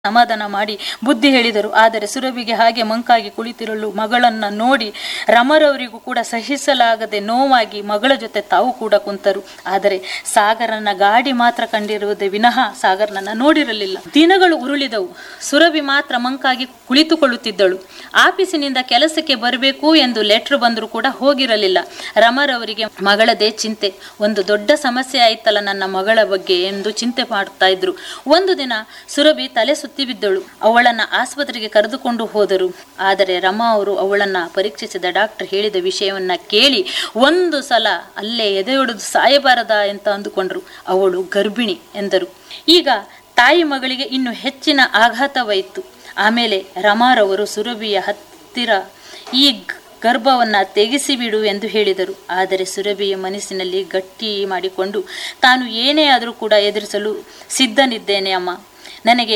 ಸಮಾಧಾನ ಮಾಡಿ ಬುದ್ಧಿ ಹೇಳಿದರು ಆದರೆ ಸುರಭಿಗೆ ಹಾಗೆ ಮಂಕಾಗಿ ಕುಳಿತಿರಲು ಮಗಳನ್ನ ನೋಡಿ ರಮರವರಿಗೂ ಕೂಡ ಸಹಿಸಲಾಗದೆ ನೋವಾಗಿ ಮಗಳ ಜೊತೆ ತಾವು ಕೂಡ ಕುಂತರು ಆದರೆ ಸಾಗರನ ಗಾಡಿ ಮಾತ್ರ ಕಂಡಿರುವುದೇ ವಿನಃ ಸಾಗರನನ್ನ ನೋಡಿರಲಿಲ್ಲ ದಿನಗಳು ಉರುಳಿದವು ಸುರಭಿ ಮಾತ್ರ ಮಂಕಾಗಿ ಕುಳಿತುಕೊಳ್ಳುತ್ತಿದ್ದಳು ಆಫೀಸಿನಿಂದ ಕೆಲಸಕ್ಕೆ ಬರಬೇಕು ಎಂದು ಲೆಟ್ರ್ ಬಂದರೂ ಕೂಡ ಹೋಗಿರಲಿಲ್ಲ ರಮರವರಿಗೆ ಮಗಳದೇ ಚಿಂತೆ ಒಂದು ದೊಡ್ಡ ಸಮಸ್ಯೆ ಆಯ್ತಲ್ಲ ನನ್ನ ಮಗಳ ಬಗ್ಗೆ ಎಂದು ಚಿಂತೆ ಮಾಡ್ತಾ ಇದ್ರು ಒಂದು ದಿನ ಸುರಭಿ ತಲೆ ಸುತ್ತಿ ಬಿದ್ದಳು ಅವಳನ್ನ ಆಸ್ಪತ್ರೆಗೆ ಕರೆದುಕೊಂಡು ಹೋದರು ಆದರೆ ರಮಾ ಅವರು ಅವಳನ್ನ ಪರೀಕ್ಷಿಸಿದ ಡಾಕ್ಟರ್ ಹೇಳಿದ ವಿಷಯವನ್ನ ಕೇಳಿ ಒಂದು ಸಲ ಅಲ್ಲೇ ಎದೆಯೊಡೆದು ಸಾಯಬಾರದ ಅಂತ ಅಂದುಕೊಂಡ್ರು ಅವಳು ಗರ್ಭಿಣಿ ಎಂದರು ಈಗ ತಾಯಿ ಮಗಳಿಗೆ ಇನ್ನು ಹೆಚ್ಚಿನ ಆಘಾತವಾಯಿತು ಆಮೇಲೆ ರಮಾರವರು ಸುರಭಿಯ ಹತ್ತಿರ ಈ ಗ್- ಗರ್ಭವನ್ನ ತೆಗೆಸಿಬಿಡು ಎಂದು ಹೇಳಿದರು ಆದರೆ ಸುರಭಿಯ ಮನಸ್ಸಿನಲ್ಲಿ ಗಟ್ಟಿ ಮಾಡಿಕೊಂಡು ತಾನು ಏನೇ ಆದರೂ ಕೂಡ ಎದುರಿಸಲು ಸಿದ್ಧನಿದ್ದೇನೆ ಅಮ್ಮ ನನಗೆ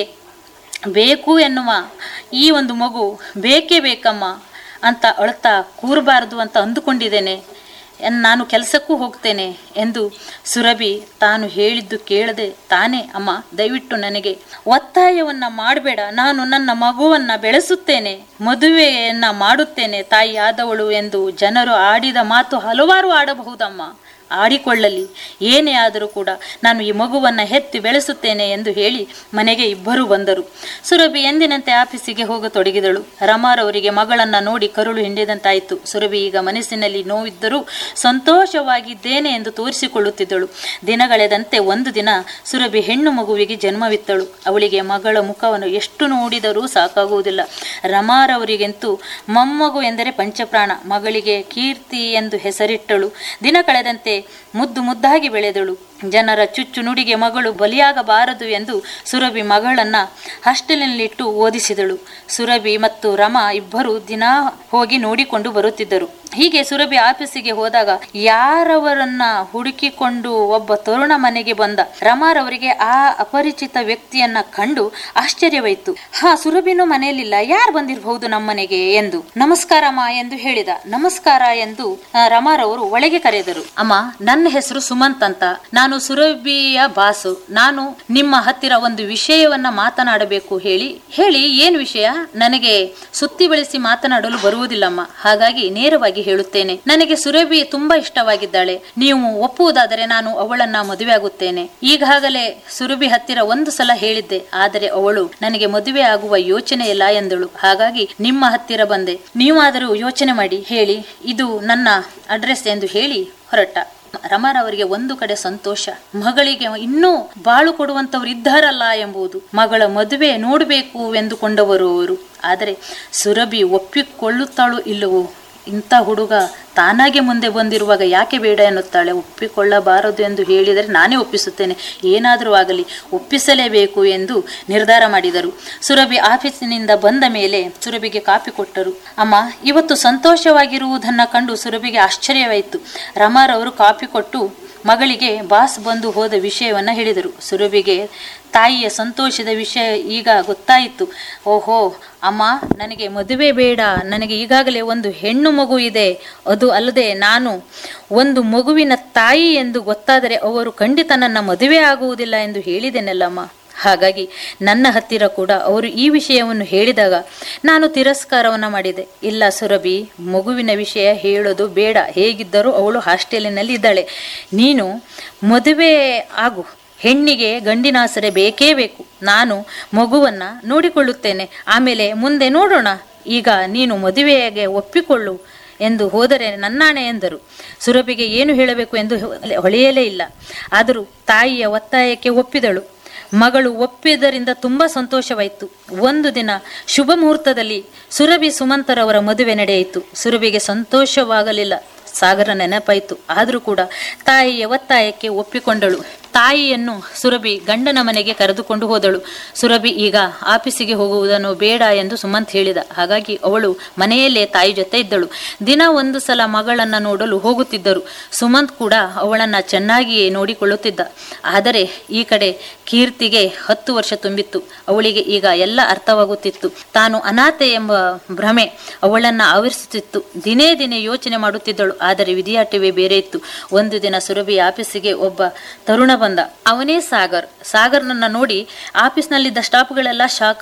ಬೇಕು ಎನ್ನುವ ಈ ಒಂದು ಮಗು ಬೇಕೇ ಬೇಕಮ್ಮ ಅಂತ ಅಳ್ತಾ ಕೂರಬಾರದು ಅಂತ ಅಂದುಕೊಂಡಿದ್ದೇನೆ ಎನ್- ನಾನು ಕೆಲಸಕ್ಕೂ ಹೋಗ್ತೇನೆ ಎಂದು ಸುರಭಿ ತಾನು ಹೇಳಿದ್ದು ಕೇಳದೆ ತಾನೇ ಅಮ್ಮ ದಯವಿಟ್ಟು ನನಗೆ ಒತ್ತಾಯವನ್ನ ಮಾಡಬೇಡ ನಾನು ನನ್ನ ಮಗುವನ್ನ ಬೆಳೆಸುತ್ತೇನೆ ಮದುವೆಯನ್ನ ಮಾಡುತ್ತೇನೆ ತಾಯಿ ಆದವಳು ಎಂದು ಜನರು ಆಡಿದ ಮಾತು ಹಲವಾರು ಆಡಬಹುದಮ್ಮ ಆಡಿಕೊಳ್ಳಲಿ ಏನೇ ಆದರೂ ಕೂಡ ನಾನು ಈ ಮಗುವನ್ನು ಹೆತ್ತಿ ಬೆಳೆಸುತ್ತೇನೆ ಎಂದು ಹೇಳಿ ಮನೆಗೆ ಇಬ್ಬರು ಬಂದರು ಸುರಭಿ ಎಂದಿನಂತೆ ಆಫೀಸಿಗೆ ಹೋಗತೊಡಗಿದಳು ರಮಾರವರಿಗೆ ಮಗಳನ್ನ ನೋಡಿ ಕರುಳು ಹಿಂಡಿದಂತಾಯಿತು ಸುರಭಿ ಈಗ ಮನಸ್ಸಿನಲ್ಲಿ ನೋವಿದ್ದರೂ ಸಂತೋಷವಾಗಿದ್ದೇನೆ ಎಂದು ತೋರಿಸಿಕೊಳ್ಳುತ್ತಿದ್ದಳು ದಿನಗಳೆದಂತೆ ಒಂದು ದಿನ ಸುರಭಿ ಹೆಣ್ಣು ಮಗುವಿಗೆ ಜನ್ಮವಿತ್ತಳು ಅವಳಿಗೆ ಮಗಳ ಮುಖವನ್ನು ಎಷ್ಟು ನೋಡಿದರೂ ಸಾಕಾಗುವುದಿಲ್ಲ ರಮಾರವರಿಗಂತೂ ಮೊಮ್ಮಗು ಎಂದರೆ ಪಂಚಪ್ರಾಣ ಮಗಳಿಗೆ ಕೀರ್ತಿ ಎಂದು ಹೆಸರಿಟ್ಟಳು ದಿನ ಕಳೆದಂತೆ ಮುದ್ದು ಮುದ್ದಾಗಿ ಬೆಳೆದಳು ಜನರ ಚುಚ್ಚು ನುಡಿಗೆ ಮಗಳು ಬಲಿಯಾಗಬಾರದು ಎಂದು ಸುರಭಿ ಮಗಳನ್ನ ಹಾಸ್ಟೆಲ್ನಲ್ಲಿಟ್ಟು ಓದಿಸಿದಳು ಸುರಭಿ ಮತ್ತು ರಮಾ ಇಬ್ಬರು ದಿನ ಹೋಗಿ ನೋಡಿಕೊಂಡು ಬರುತ್ತಿದ್ದರು ಹೀಗೆ ಸುರಭಿ ಆಫೀಸಿಗೆ ಹೋದಾಗ ಯಾರವರನ್ನ ಹುಡುಕಿಕೊಂಡು ಒಬ್ಬ ತರುಣ ಮನೆಗೆ ಬಂದ ರಮಾರವರಿಗೆ ಆ ಅಪರಿಚಿತ ವ್ಯಕ್ತಿಯನ್ನ ಕಂಡು ಆಶ್ಚರ್ಯವಾಯಿತು ಹಾ ಸುರಭಿನೂ ಮನೆಯಲ್ಲಿಲ್ಲ ಯಾರು ಬಂದಿರಬಹುದು ನಮ್ಮನೆಗೆ ಎಂದು ನಮಸ್ಕಾರಮ್ಮ ಎಂದು ಹೇಳಿದ ನಮಸ್ಕಾರ ಎಂದು ಆ, ರಮಾರವರು ಒಳಗೆ ಕರೆದರು ಅಮ್ಮ ನನ್ನ ಹೆಸರು ಸುಮಂತ್ ಅಂತ ನಾನು ಸುರಭಿಯ ಬಾಸು ನಾನು ನಿಮ್ಮ ಹತ್ತಿರ ಒಂದು ವಿಷಯವನ್ನ ಮಾತನಾಡಬೇಕು ಹೇಳಿ ಹೇಳಿ ಏನ್ ವಿಷಯ ನನಗೆ ಸುತ್ತಿ ಬಳಸಿ ಮಾತನಾಡಲು ಬರುವುದಿಲ್ಲಮ್ಮ ಹಾಗಾಗಿ ನೇರವಾಗಿ ಹೇಳುತ್ತೇನೆ ನನಗೆ ಸುರಭಿ ತುಂಬಾ ಇಷ್ಟವಾಗಿದ್ದಾಳೆ ನೀವು ಒಪ್ಪುವುದಾದರೆ ನಾನು ಅವಳನ್ನ ಮದುವೆ ಆಗುತ್ತೇನೆ ಈಗಾಗಲೇ ಸುರಭಿ ಹತ್ತಿರ ಒಂದು ಸಲ ಹೇಳಿದ್ದೆ ಆದರೆ ಅವಳು ನನಗೆ ಮದುವೆ ಆಗುವ ಯೋಚನೆ ಇಲ್ಲ ಎಂದಳು ಹಾಗಾಗಿ ನಿಮ್ಮ ಹತ್ತಿರ ಬಂದೆ ನೀವಾದರೂ ಯೋಚನೆ ಮಾಡಿ ಹೇಳಿ ಇದು ನನ್ನ ಅಡ್ರೆಸ್ ಎಂದು ಹೇಳಿ ಹೊರಟ ರಮಾರವರಿಗೆ ಒಂದು ಕಡೆ ಸಂತೋಷ ಮಗಳಿಗೆ ಇನ್ನೂ ಬಾಳು ಕೊಡುವಂತವರು ಇದ್ದಾರಲ್ಲ ಎಂಬುದು ಮಗಳ ಮದುವೆ ನೋಡಬೇಕು ಎಂದುಕೊಂಡವರು ಅವರು ಆದರೆ ಸುರಭಿ ಒಪ್ಪಿಕೊಳ್ಳುತ್ತಾಳೋ ಇಲ್ಲವೋ ಇಂಥ ಹುಡುಗ ತಾನಾಗೆ ಮುಂದೆ ಬಂದಿರುವಾಗ ಯಾಕೆ ಬೇಡ ಎನ್ನುತ್ತಾಳೆ ಒಪ್ಪಿಕೊಳ್ಳಬಾರದು ಎಂದು ಹೇಳಿದರೆ ನಾನೇ ಒಪ್ಪಿಸುತ್ತೇನೆ ಏನಾದರೂ ಆಗಲಿ ಒಪ್ಪಿಸಲೇಬೇಕು ಎಂದು ನಿರ್ಧಾರ ಮಾಡಿದರು ಸುರಭಿ ಆಫೀಸಿನಿಂದ ಬಂದ ಮೇಲೆ ಸುರಭಿಗೆ ಕಾಪಿ ಕೊಟ್ಟರು ಅಮ್ಮ ಇವತ್ತು ಸಂತೋಷವಾಗಿರುವುದನ್ನ ಕಂಡು ಸುರಭಿಗೆ ಆಶ್ಚರ್ಯವಾಯಿತು ರಮಾರವರು ಕಾಪಿ ಕೊಟ್ಟು ಮಗಳಿಗೆ ಬಾಸ್ ಬಂದು ಹೋದ ವಿಷಯವನ್ನ ಹೇಳಿದರು ಸುರಭಿಗೆ ತಾಯಿಯ ಸಂತೋಷದ ವಿಷಯ ಈಗ ಗೊತ್ತಾಯಿತು ಓಹೋ ಅಮ್ಮ ನನಗೆ ಮದುವೆ ಬೇಡ ನನಗೆ ಈಗಾಗಲೇ ಒಂದು ಹೆಣ್ಣು ಮಗು ಇದೆ ಅದು ಅಲ್ಲದೆ ನಾನು ಒಂದು ಮಗುವಿನ ತಾಯಿ ಎಂದು ಗೊತ್ತಾದರೆ ಅವರು ಖಂಡಿತ ನನ್ನ ಮದುವೆ ಆಗುವುದಿಲ್ಲ ಎಂದು ಹೇಳಿದೆನಲ್ಲಮ್ಮ ಹಾಗಾಗಿ ನನ್ನ ಹತ್ತಿರ ಕೂಡ ಅವರು ಈ ವಿಷಯವನ್ನು ಹೇಳಿದಾಗ ನಾನು ತಿರಸ್ಕಾರವನ್ನು ಮಾಡಿದೆ ಇಲ್ಲ ಸುರಭಿ ಮಗುವಿನ ವಿಷಯ ಹೇಳೋದು ಬೇಡ ಹೇಗಿದ್ದರೂ ಅವಳು ಹಾಸ್ಟೆಲಿನಲ್ಲಿ ಇದ್ದಾಳೆ ನೀನು ಮದುವೆ ಆಗು ಹೆಣ್ಣಿಗೆ ಗಂಡಿನಾಸರೆ ಬೇಕೇ ಬೇಕು ನಾನು ಮಗುವನ್ನ ನೋಡಿಕೊಳ್ಳುತ್ತೇನೆ ಆಮೇಲೆ ಮುಂದೆ ನೋಡೋಣ ಈಗ ನೀನು ಮದುವೆಗೆ ಒಪ್ಪಿಕೊಳ್ಳು ಎಂದು ಹೋದರೆ ನನ್ನಾಣೆ ಎಂದರು ಸುರಭಿಗೆ ಏನು ಹೇಳಬೇಕು ಎಂದು ಹೊಳೆಯಲೇ ಇಲ್ಲ ಆದರೂ ತಾಯಿಯ ಒತ್ತಾಯಕ್ಕೆ ಒಪ್ಪಿದಳು ಮಗಳು ಒಪ್ಪಿದ್ದರಿಂದ ತುಂಬಾ ಸಂತೋಷವಾಯಿತು ಒಂದು ದಿನ ಶುಭ ಮುಹೂರ್ತದಲ್ಲಿ ಸುರಭಿ ಸುಮಂತರವರ ಮದುವೆ ನಡೆಯಿತು ಸುರಭಿಗೆ ಸಂತೋಷವಾಗಲಿಲ್ಲ ಸಾಗರ ನೆನಪಾಯಿತು ಆದರೂ ಕೂಡ ತಾಯಿಯ ಒತ್ತಾಯಕ್ಕೆ ಒಪ್ಪಿಕೊಂಡಳು ತಾಯಿಯನ್ನು ಸುರಭಿ ಗಂಡನ ಮನೆಗೆ ಕರೆದುಕೊಂಡು ಹೋದಳು ಸುರಭಿ ಈಗ ಆಫೀಸಿಗೆ ಹೋಗುವುದನ್ನು ಬೇಡ ಎಂದು ಸುಮಂತ್ ಹೇಳಿದ ಹಾಗಾಗಿ ಅವಳು ಮನೆಯಲ್ಲೇ ತಾಯಿ ಜೊತೆ ಇದ್ದಳು ದಿನ ಒಂದು ಸಲ ಮಗಳನ್ನ ನೋಡಲು ಹೋಗುತ್ತಿದ್ದರು ಸುಮಂತ್ ಕೂಡ ಅವಳನ್ನ ಚೆನ್ನಾಗಿಯೇ ನೋಡಿಕೊಳ್ಳುತ್ತಿದ್ದ ಆದರೆ ಈ ಕಡೆ ಕೀರ್ತಿಗೆ ಹತ್ತು ವರ್ಷ ತುಂಬಿತ್ತು ಅವಳಿಗೆ ಈಗ ಎಲ್ಲ ಅರ್ಥವಾಗುತ್ತಿತ್ತು ತಾನು ಅನಾಥೆ ಎಂಬ ಭ್ರಮೆ ಅವಳನ್ನ ಆವರಿಸುತ್ತಿತ್ತು ದಿನೇ ದಿನೇ ಯೋಚನೆ ಮಾಡುತ್ತಿದ್ದಳು ಆದರೆ ವಿಧಿಯಾಟವೇ ಬೇರೆ ಇತ್ತು ಒಂದು ದಿನ ಸುರಭಿ ಆಫೀಸಿಗೆ ಒಬ್ಬ ತರುಣ ಬಂದ ಅವನೇ ಸಾಗರ್ ಸಾಗರ್ನನ್ನ ನೋಡಿ ಆಫೀಸ್ನಲ್ಲಿದ್ದ ಸ್ಟಾಫ್ಗಳೆಲ್ಲ ಶಾಕ್